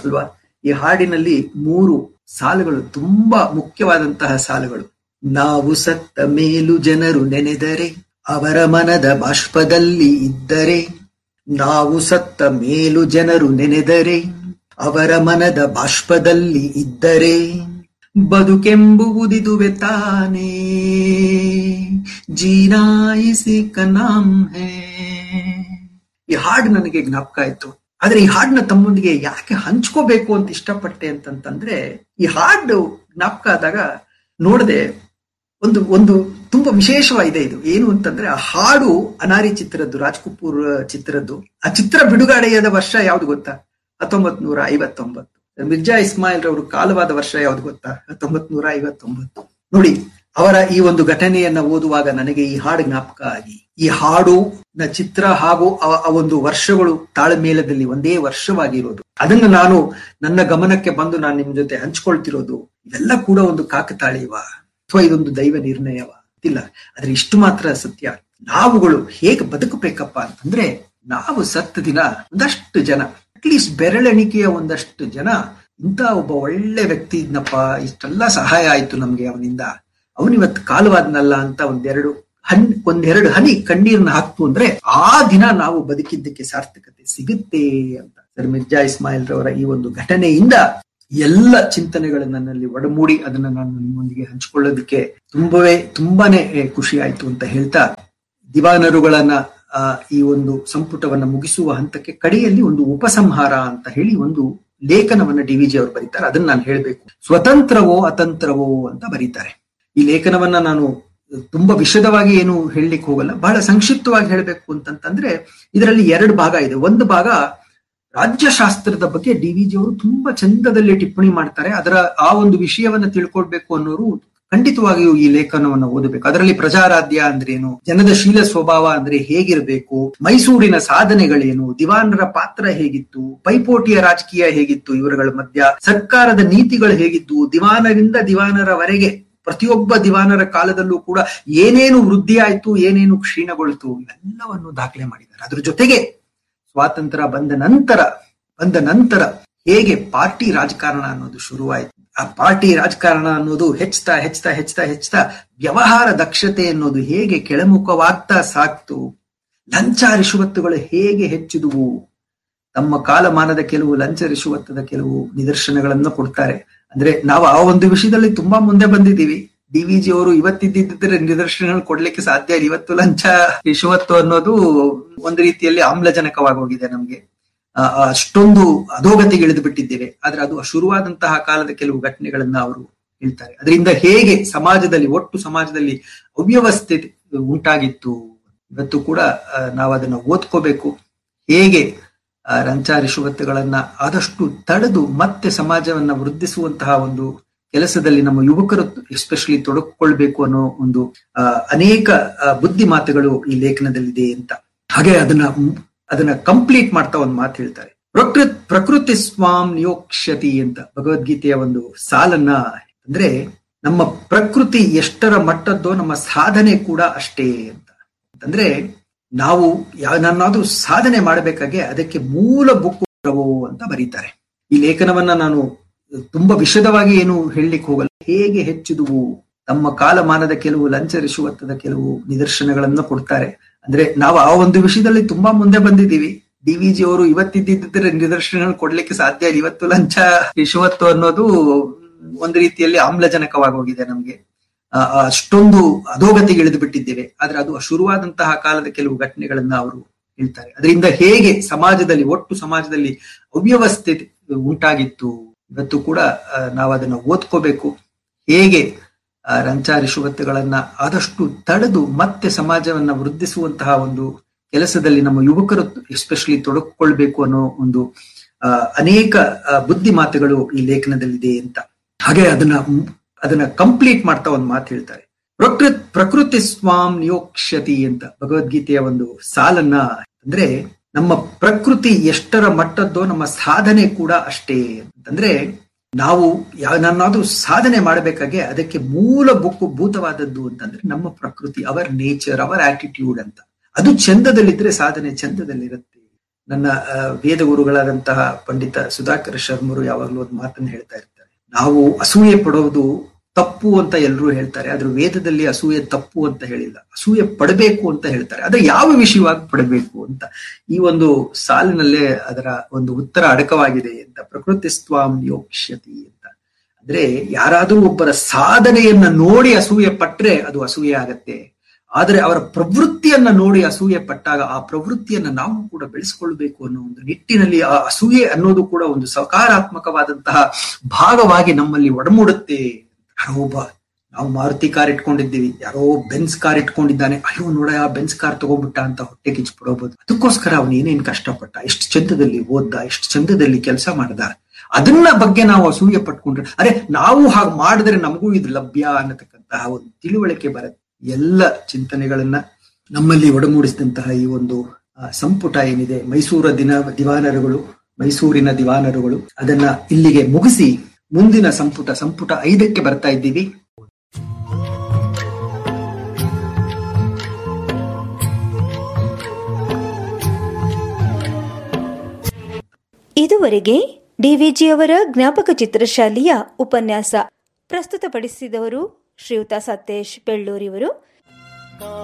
ಅಲ್ವಾ ಈ ಹಾಡಿನಲ್ಲಿ ಮೂರು ಸಾಲುಗಳು ತುಂಬಾ ಮುಖ್ಯವಾದಂತಹ ಸಾಲುಗಳು ನಾವು ಸತ್ತ ಮೇಲು ಜನರು ನೆನೆದರೆ ಅವರ ಮನದ ಬಾಷ್ಪದಲ್ಲಿ ಇದ್ದರೆ ನಾವು ಸತ್ತ ಮೇಲು ಜನರು ನೆನೆದರೆ ಅವರ ಮನದ ಬಾಷ್ಪದಲ್ಲಿ ಇದ್ದರೆ ಬದುಕೆಂಬುವುದಿದುವೆ ತಾನೇ ಜೀನಾಯಿಸಿ ಕನಾಮ್ ಹೇ ಈ ಹಾಡು ನನಗೆ ಜ್ಞಾಪಕ ಆಯ್ತು ಆದ್ರೆ ಈ ಹಾಡನ್ನ ತಮ್ಮೊಂದಿಗೆ ಯಾಕೆ ಹಂಚ್ಕೋಬೇಕು ಅಂತ ಇಷ್ಟಪಟ್ಟೆ ಅಂತಂತಂದ್ರೆ ಈ ಹಾಡು ಜ್ಞಾಪಕ ಆದಾಗ ನೋಡದೆ ಒಂದು ಒಂದು ತುಂಬಾ ವಿಶೇಷವಾಗಿದೆ ಇದು ಏನು ಅಂತಂದ್ರೆ ಆ ಹಾಡು ಅನಾರಿ ಚಿತ್ರದ್ದು ರಾಜ್ ಕಪೂರ್ ಚಿತ್ರದ್ದು ಆ ಚಿತ್ರ ಬಿಡುಗಡೆಯಾದ ವರ್ಷ ಯಾವ್ದು ಗೊತ್ತಾ ಹತ್ತೊಂಬತ್ ನೂರ ಐವತ್ತೊಂಬತ್ತು ಮಿರ್ಜಾ ಇಸ್ಮಾಯಿಲ್ ರವರು ಕಾಲವಾದ ವರ್ಷ ಯಾವ್ದು ಗೊತ್ತಾ ಹತ್ತೊಂಬತ್ ನೂರ ಐವತ್ತೊಂಬತ್ತು ನೋಡಿ ಅವರ ಈ ಒಂದು ಘಟನೆಯನ್ನ ಓದುವಾಗ ನನಗೆ ಈ ಹಾಡು ಜ್ಞಾಪಕ ಆಗಿ ಈ ಹಾಡು ನ ಚಿತ್ರ ಹಾಗೂ ಆ ಒಂದು ವರ್ಷಗಳು ತಾಳ್ಮೇಲದಲ್ಲಿ ಒಂದೇ ವರ್ಷವಾಗಿರೋದು ಅದನ್ನು ನಾನು ನನ್ನ ಗಮನಕ್ಕೆ ಬಂದು ನಾನು ನಿಮ್ ಜೊತೆ ಹಂಚ್ಕೊಳ್ತಿರೋದು ಇವೆಲ್ಲ ಕೂಡ ಒಂದು ಕಾಕತಾಳೀವ ಅಥವಾ ಇದೊಂದು ದೈವ ನಿರ್ಣಯವ ಇಲ್ಲ ಆದ್ರೆ ಇಷ್ಟು ಮಾತ್ರ ಸತ್ಯ ನಾವುಗಳು ಹೇಗೆ ಬದುಕಬೇಕಪ್ಪ ಅಂತಂದ್ರೆ ನಾವು ಸತ್ತ ದಿನ ಒಂದಷ್ಟು ಜನ ಅಟ್ಲೀಸ್ಟ್ ಬೆರಳೆಣಿಕೆಯ ಒಂದಷ್ಟು ಜನ ಇಂಥ ಒಬ್ಬ ಒಳ್ಳೆ ವ್ಯಕ್ತಿ ಇದ್ನಪ್ಪ ಇಷ್ಟೆಲ್ಲ ಸಹಾಯ ಆಯ್ತು ನಮ್ಗೆ ಅವನಿಂದ ಅವನಿವತ್ತು ಕಾಲವಾದ್ನಲ್ಲ ಅಂತ ಒಂದೆರಡು ಹನ್ ಒಂದೆರಡು ಹನಿ ಕಣ್ಣೀರ್ನ ಹಾಕ್ತು ಅಂದ್ರೆ ಆ ದಿನ ನಾವು ಬದುಕಿದ್ದಕ್ಕೆ ಸಾರ್ಥಕತೆ ಸಿಗುತ್ತೆ ಅಂತ ಸರ್ ಮಿರ್ಜಾ ಇಸ್ಮಾಯಿಲ್ ರವರ ಈ ಒಂದು ಘಟನೆಯಿಂದ ಎಲ್ಲ ಚಿಂತನೆಗಳು ನನ್ನಲ್ಲಿ ಒಡಮೂಡಿ ಅದನ್ನ ನಾನು ನಿಮ್ಮೊಂದಿಗೆ ಹಂಚಿಕೊಳ್ಳೋದಕ್ಕೆ ತುಂಬವೇ ತುಂಬಾನೇ ಖುಷಿ ಆಯ್ತು ಅಂತ ಹೇಳ್ತಾ ದಿವಾನರುಗಳನ್ನ ಆ ಈ ಒಂದು ಸಂಪುಟವನ್ನ ಮುಗಿಸುವ ಹಂತಕ್ಕೆ ಕಡೆಯಲ್ಲಿ ಒಂದು ಉಪಸಂಹಾರ ಅಂತ ಹೇಳಿ ಒಂದು ಲೇಖನವನ್ನ ಡಿ ವಿಜಿ ಅವರು ಬರೀತಾರೆ ಅದನ್ನ ನಾನು ಹೇಳ್ಬೇಕು ಸ್ವತಂತ್ರವೋ ಅತಂತ್ರವೋ ಅಂತ ಬರೀತಾರೆ ಈ ಲೇಖನವನ್ನ ನಾನು ತುಂಬಾ ವಿಶದವಾಗಿ ಏನು ಹೇಳಲಿಕ್ಕೆ ಹೋಗಲ್ಲ ಬಹಳ ಸಂಕ್ಷಿಪ್ತವಾಗಿ ಹೇಳಬೇಕು ಅಂತಂತಂದ್ರೆ ಇದರಲ್ಲಿ ಎರಡು ಭಾಗ ಇದೆ ಒಂದು ಭಾಗ ರಾಜ್ಯಶಾಸ್ತ್ರದ ಬಗ್ಗೆ ಡಿ ವಿ ಜಿ ಅವರು ತುಂಬಾ ಚಂದದಲ್ಲಿ ಟಿಪ್ಪಣಿ ಮಾಡ್ತಾರೆ ಅದರ ಆ ಒಂದು ವಿಷಯವನ್ನ ತಿಳ್ಕೊಳ್ಬೇಕು ಅನ್ನೋರು ಖಂಡಿತವಾಗಿಯೂ ಈ ಲೇಖನವನ್ನು ಓದಬೇಕು ಅದರಲ್ಲಿ ಪ್ರಜಾರಾಧ್ಯ ಅಂದ್ರೇನು ಜನದ ಶೀಲ ಸ್ವಭಾವ ಅಂದ್ರೆ ಹೇಗಿರಬೇಕು ಮೈಸೂರಿನ ಸಾಧನೆಗಳೇನು ದಿವಾನರ ಪಾತ್ರ ಹೇಗಿತ್ತು ಪೈಪೋಟಿಯ ರಾಜಕೀಯ ಹೇಗಿತ್ತು ಇವರುಗಳ ಮಧ್ಯ ಸರ್ಕಾರದ ನೀತಿಗಳು ಹೇಗಿತ್ತು ದಿವಾನರಿಂದ ದಿವಾನರವರೆಗೆ ಪ್ರತಿಯೊಬ್ಬ ದಿವಾನರ ಕಾಲದಲ್ಲೂ ಕೂಡ ಏನೇನು ವೃದ್ಧಿ ಆಯ್ತು ಏನೇನು ಕ್ಷೀಣಗೊಳ್ತು ಇವೆಲ್ಲವನ್ನು ದಾಖಲೆ ಮಾಡಿದ್ದಾರೆ ಅದ್ರ ಜೊತೆಗೆ ಸ್ವಾತಂತ್ರ್ಯ ಬಂದ ನಂತರ ಬಂದ ನಂತರ ಹೇಗೆ ಪಾರ್ಟಿ ರಾಜಕಾರಣ ಅನ್ನೋದು ಶುರುವಾಯಿತು ಆ ಪಾರ್ಟಿ ರಾಜಕಾರಣ ಅನ್ನೋದು ಹೆಚ್ಚುತ್ತಾ ಹೆಚ್ಚುತ್ತಾ ಹೆಚ್ಚುತ್ತಾ ಹೆಚ್ಚುತ್ತಾ ವ್ಯವಹಾರ ದಕ್ಷತೆ ಅನ್ನೋದು ಹೇಗೆ ಕೆಳಮುಖವಾಗ್ತಾ ಸಾಕ್ತು ಲಂಚ ರಿಷುವತ್ತುಗಳು ಹೇಗೆ ಹೆಚ್ಚಿದುವು ತಮ್ಮ ಕಾಲಮಾನದ ಕೆಲವು ಲಂಚ ರಿಷುವತ್ತದ ಕೆಲವು ನಿದರ್ಶನಗಳನ್ನು ಕೊಡ್ತಾರೆ ಅಂದ್ರೆ ನಾವು ಆ ಒಂದು ವಿಷಯದಲ್ಲಿ ತುಂಬಾ ಮುಂದೆ ಬಂದಿದ್ದೀವಿ ಡಿ ವಿ ಜಿ ಅವರು ಇವತ್ತಿದ್ದಿದ್ರೆ ನಿದರ್ಶನಗಳು ಕೊಡ್ಲಿಕ್ಕೆ ಸಾಧ್ಯ ಇಲ್ಲ ಇವತ್ತು ಲಂಚ ರಿಷುವತ್ತು ಅನ್ನೋದು ಒಂದು ರೀತಿಯಲ್ಲಿ ಆಮ್ಲಜನಕವಾಗಿ ಹೋಗಿದೆ ನಮ್ಗೆ ಅಷ್ಟೊಂದು ಅಧೋಗತಿಗೆ ಇಳಿದು ಬಿಟ್ಟಿದ್ದೇವೆ ಆದ್ರೆ ಅದು ಶುರುವಾದಂತಹ ಕಾಲದ ಕೆಲವು ಘಟನೆಗಳನ್ನ ಅವರು ಹೇಳ್ತಾರೆ ಅದರಿಂದ ಹೇಗೆ ಸಮಾಜದಲ್ಲಿ ಒಟ್ಟು ಸಮಾಜದಲ್ಲಿ ಅವ್ಯವಸ್ಥೆ ಉಂಟಾಗಿತ್ತು ಇವತ್ತು ಕೂಡ ನಾವು ಅದನ್ನ ಓದ್ಕೋಬೇಕು ಹೇಗೆ ರಂಚ ರಿಷುವತ್ತುಗಳನ್ನ ಆದಷ್ಟು ತಡೆದು ಮತ್ತೆ ಸಮಾಜವನ್ನ ವೃದ್ಧಿಸುವಂತಹ ಒಂದು ಕೆಲಸದಲ್ಲಿ ನಮ್ಮ ಯುವಕರು ಎಸ್ಪೆಷಲಿ ತೊಡಗಿಕೊಳ್ಬೇಕು ಅನ್ನೋ ಒಂದು ಅನೇಕ ಬುದ್ಧಿ ಮಾತುಗಳು ಈ ಲೇಖನದಲ್ಲಿದೆ ಅಂತ ಹಾಗೆ ಅದನ್ನ ಅದನ್ನ ಕಂಪ್ಲೀಟ್ ಮಾಡ್ತಾ ಒಂದು ಮಾತು ಹೇಳ್ತಾರೆ ಪ್ರಕೃತ್ ಪ್ರಕೃತಿ ಸ್ವಾಮ್ ನಿಯೋಕ್ಷತಿ ಅಂತ ಭಗವದ್ಗೀತೆಯ ಒಂದು ಸಾಲನ್ನ ಅಂದ್ರೆ ನಮ್ಮ ಪ್ರಕೃತಿ ಎಷ್ಟರ ಮಟ್ಟದ್ದೋ ನಮ್ಮ ಸಾಧನೆ ಕೂಡ ಅಷ್ಟೇ ಅಂತ ಅಂದ್ರೆ ನಾವು ನಾನಾದ್ರೂ ಸಾಧನೆ ಮಾಡಬೇಕಾಗೆ ಅದಕ್ಕೆ ಮೂಲ ಬುಕ್ಕು ಅಂತ ಬರೀತಾರೆ ಈ ಲೇಖನವನ್ನ ನಾನು ತುಂಬಾ ವಿಶದವಾಗಿ ಏನು ಹೇಳಲಿಕ್ಕೆ ಹೋಗಲ್ಲ ಹೇಗೆ ಹೆಚ್ಚಿದುವು ತಮ್ಮ ಕಾಲಮಾನದ ಕೆಲವು ಲಂಚ ರಿಷುವತ್ತದ ಕೆಲವು ನಿದರ್ಶನಗಳನ್ನು ಕೊಡ್ತಾರೆ ಅಂದ್ರೆ ನಾವು ಆ ಒಂದು ವಿಷಯದಲ್ಲಿ ತುಂಬಾ ಮುಂದೆ ಬಂದಿದ್ದೀವಿ ಡಿ ವಿ ಜಿ ಅವರು ಇವತ್ತಿದ್ದಿದ್ರೆ ನಿದರ್ಶನಗಳು ಕೊಡ್ಲಿಕ್ಕೆ ಸಾಧ್ಯ ಇಲ್ಲ ಇವತ್ತು ಲಂಚ ರಿಷುವತ್ತು ಅನ್ನೋದು ಒಂದು ರೀತಿಯಲ್ಲಿ ಆಮ್ಲಜನಕವಾಗಿ ಹೋಗಿದೆ ನಮ್ಗೆ ಅಷ್ಟೊಂದು ಅಧೋಗತಿಗೆ ಇಳಿದು ಬಿಟ್ಟಿದ್ದೇವೆ ಆದ್ರೆ ಅದು ಶುರುವಾದಂತಹ ಕಾಲದ ಕೆಲವು ಘಟನೆಗಳನ್ನ ಅವರು ಹೇಳ್ತಾರೆ ಅದರಿಂದ ಹೇಗೆ ಸಮಾಜದಲ್ಲಿ ಒಟ್ಟು ಸಮಾಜದಲ್ಲಿ ಅವ್ಯವಸ್ಥೆ ಉಂಟಾಗಿತ್ತು ಇವತ್ತು ಕೂಡ ನಾವು ಅದನ್ನ ಓದ್ಕೋಬೇಕು ಹೇಗೆ ರಂಚ ರಿಷುವತ್ತುಗಳನ್ನ ಆದಷ್ಟು ತಡೆದು ಮತ್ತೆ ಸಮಾಜವನ್ನ ವೃದ್ಧಿಸುವಂತಹ ಒಂದು ಕೆಲಸದಲ್ಲಿ ನಮ್ಮ ಯುವಕರು ಎಸ್ಪೆಷಲಿ ತೊಡಗಿಕೊಳ್ಬೇಕು ಅನ್ನೋ ಒಂದು ಅನೇಕ ಬುದ್ಧಿ ಮಾತುಗಳು ಈ ಲೇಖನದಲ್ಲಿದೆ ಅಂತ ಹಾಗೆ ಅದನ್ನ ಅದನ್ನ ಕಂಪ್ಲೀಟ್ ಮಾಡ್ತಾ ಒಂದು ಮಾತು ಹೇಳ್ತಾರೆ ಪ್ರಕೃತ್ ಪ್ರಕೃತಿ ಸ್ವಾಮ್ ನಿಯೋಕ್ಷತಿ ಅಂತ ಭಗವದ್ಗೀತೆಯ ಒಂದು ಸಾಲನ್ನ ಅಂದ್ರೆ ನಮ್ಮ ಪ್ರಕೃತಿ ಎಷ್ಟರ ಮಟ್ಟದ್ದೋ ನಮ್ಮ ಸಾಧನೆ ಕೂಡ ಅಷ್ಟೇ ಅಂತಂದ್ರೆ ನಾವು ನಾನಾದ್ರೂ ಸಾಧನೆ ಮಾಡಬೇಕಾಗೆ ಅದಕ್ಕೆ ಮೂಲ ಬುಕ್ಕು ಭೂತವಾದದ್ದು ಅಂತಂದ್ರೆ ನಮ್ಮ ಪ್ರಕೃತಿ ಅವರ್ ನೇಚರ್ ಅವರ್ ಆಟಿಟ್ಯೂಡ್ ಅಂತ ಅದು ಚಂದದಲ್ಲಿದ್ರೆ ಸಾಧನೆ ಚಂದದಲ್ಲಿರುತ್ತೆ ನನ್ನ ವೇದ ಗುರುಗಳಾದಂತಹ ಪಂಡಿತ ಸುಧಾಕರ್ ಶರ್ಮರು ಯಾವಾಗಲೂ ಒಂದು ಮಾತನ್ನು ಹೇಳ್ತಾ ಇರ್ತಾರೆ ನಾವು ಅಸೂಯೆ ಪಡೋದು ತಪ್ಪು ಅಂತ ಎಲ್ಲರೂ ಹೇಳ್ತಾರೆ ಆದ್ರೆ ವೇದದಲ್ಲಿ ಅಸೂಯೆ ತಪ್ಪು ಅಂತ ಹೇಳಿಲ್ಲ ಅಸೂಯೆ ಪಡಬೇಕು ಅಂತ ಹೇಳ್ತಾರೆ ಆದ್ರೆ ಯಾವ ವಿಷಯವಾಗಿ ಪಡಬೇಕು ಅಂತ ಈ ಒಂದು ಸಾಲಿನಲ್ಲೇ ಅದರ ಒಂದು ಉತ್ತರ ಅಡಕವಾಗಿದೆ ಅಂತ ಪ್ರಕೃತಿ ಸ್ವಾಮ್ ಯೋಕ್ಷ್ಯತಿ ಅಂತ ಅಂದ್ರೆ ಯಾರಾದರೂ ಒಬ್ಬರ ಸಾಧನೆಯನ್ನ ನೋಡಿ ಅಸೂಯೆ ಪಟ್ರೆ ಅದು ಅಸೂಯೆ ಆಗತ್ತೆ ಆದರೆ ಅವರ ಪ್ರವೃತ್ತಿಯನ್ನ ನೋಡಿ ಅಸೂಯೆ ಪಟ್ಟಾಗ ಆ ಪ್ರವೃತ್ತಿಯನ್ನ ನಾವು ಕೂಡ ಬೆಳೆಸ್ಕೊಳ್ಬೇಕು ಅನ್ನೋ ಒಂದು ನಿಟ್ಟಿನಲ್ಲಿ ಆ ಅಸೂಯೆ ಅನ್ನೋದು ಕೂಡ ಒಂದು ಸಕಾರಾತ್ಮಕವಾದಂತಹ ಭಾಗವಾಗಿ ನಮ್ಮಲ್ಲಿ ಒಡಮೂಡುತ್ತೆ ಯಾರೋ ಒಬ್ಬ ನಾವು ಮಾರುತಿ ಕಾರ್ ಇಟ್ಕೊಂಡಿದ್ದೀವಿ ಯಾರೋ ಬೆನ್ಸ್ ಕಾರ್ ಇಟ್ಕೊಂಡಿದ್ದಾನೆ ಅಯ್ಯೋ ನೋಡ ಆ ಬೆನ್ಸ್ ಕಾರ್ ತಗೋಬಿಟ್ಟ ಅಂತ ಹೊಟ್ಟೆ ಕಿಚ್ಬಿಡೋಬಹುದು ಅದಕ್ಕೋಸ್ಕರ ಅವನು ಏನೇನ್ ಕಷ್ಟಪಟ್ಟ ಎಷ್ಟು ಚಂದದಲ್ಲಿ ಓದ್ದ ಎಷ್ಟು ಚಂದದಲ್ಲಿ ಕೆಲಸ ಮಾಡ್ದ ಅದನ್ನ ಬಗ್ಗೆ ನಾವು ಅಸೂಯೆ ಪಟ್ಕೊಂಡ್ರೆ ಅರೆ ನಾವು ಹಾಗೆ ಮಾಡಿದ್ರೆ ನಮಗೂ ಇದು ಲಭ್ಯ ಅನ್ನತಕ್ಕಂತಹ ಒಂದು ತಿಳುವಳಿಕೆ ಬರುತ್ತೆ ಎಲ್ಲ ಚಿಂತನೆಗಳನ್ನ ನಮ್ಮಲ್ಲಿ ಒಡಮೂಡಿಸಿದಂತಹ ಈ ಒಂದು ಸಂಪುಟ ಏನಿದೆ ಮೈಸೂರ ದಿನ ದಿವಾನರುಗಳು ಮೈಸೂರಿನ ದಿವಾನರುಗಳು ಅದನ್ನ ಇಲ್ಲಿಗೆ ಮುಗಿಸಿ ಮುಂದಿನ ಸಂಪುಟ ಸಂಪುಟ ಐದಕ್ಕೆ ಬರ್ತಾ ಇದ್ದೀವಿ ಇದುವರೆಗೆ ಡಿವಿಜಿಯವರ ಜ್ಞಾಪಕ ಚಿತ್ರಶಾಲೆಯ ಉಪನ್ಯಾಸ ಪ್ರಸ್ತುತಪಡಿಸಿದವರು ಶ್ರೀಯುತ ಸತೇಶ್ ಬೆಳ್ಳೂರಿವರು